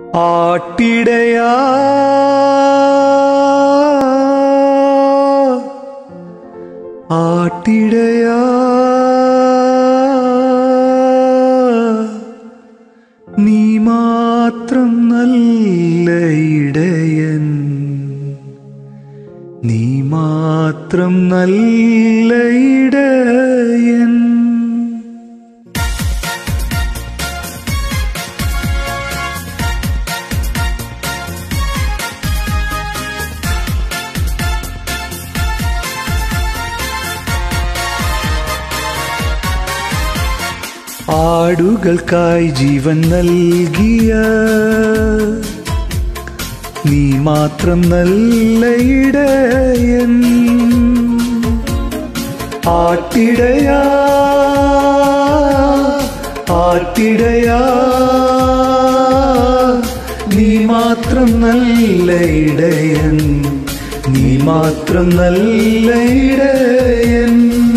ആട്ടിടയാ ആട്ടിടയാ നീ മാത്രം നല്ല ഇടയൻ നീ മാത്രം നല്ല ഇടയൻ ആടുകൾക്കായി ജീവൻ നൽകിയ നീ മാത്രം നല്ല ഇടയൻ ആട്ടിടയാ ആട്ടിടയാ നീ മാത്രം നല്ല ഇടയൻ നീ മാത്രം നല്ല ഇടയൻ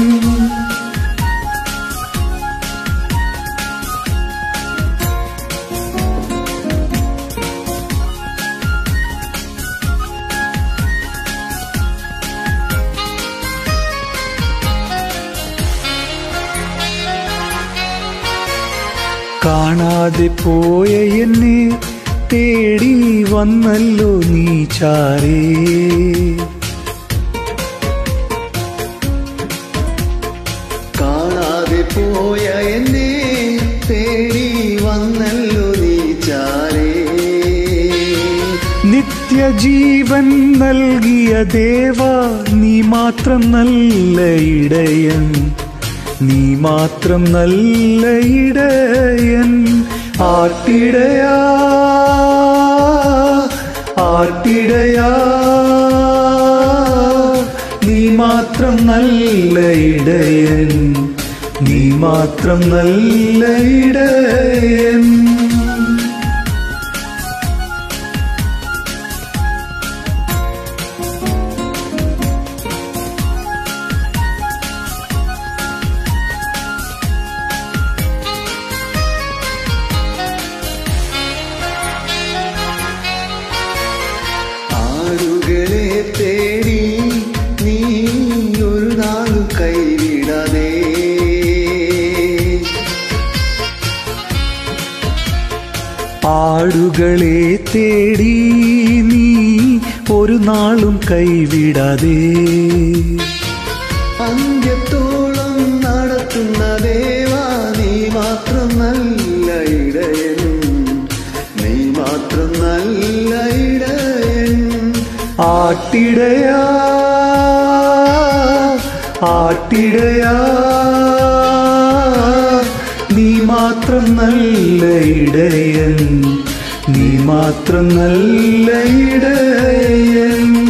കാണാതെ പോയ എന്നെ തേടി വന്നല്ലോ നീ ചാരേ കാണാതെ പോയ എന്നെ തേടി വന്നല്ലോ നീ ചാരേ നിത്യജീവൻ നൽകിയ ദേവ നീ മാത്രം നല്ല ഇടയൻ നീ മാത്രം നല്ല ഇടയൻ ആട്ടിടയാ ആട്ടിടയാ നീ മാത്രം നല്ല ഇടയൻ നീ മാത്രം നല്ല ഇടയൻ ആടുകളെ തേടി നീ ഒരു നാളും കൈവിടാതെ ആടുകളെ തേടി നീ ഒരു നാളും കൈവിടാതെ അന്ത്യത്തോളം നടത്തുന്ന ദേവാ നീ മാത്രം നല്ല ഇടയനും നീ മാത്രം നല്ല ഇടയൻ ആട്ടിടയാ ആട്ടിടയാ നീ മാത്രം നല്ല ഇടയൻ നീ മാത്രം നല്ല ഇടയൻ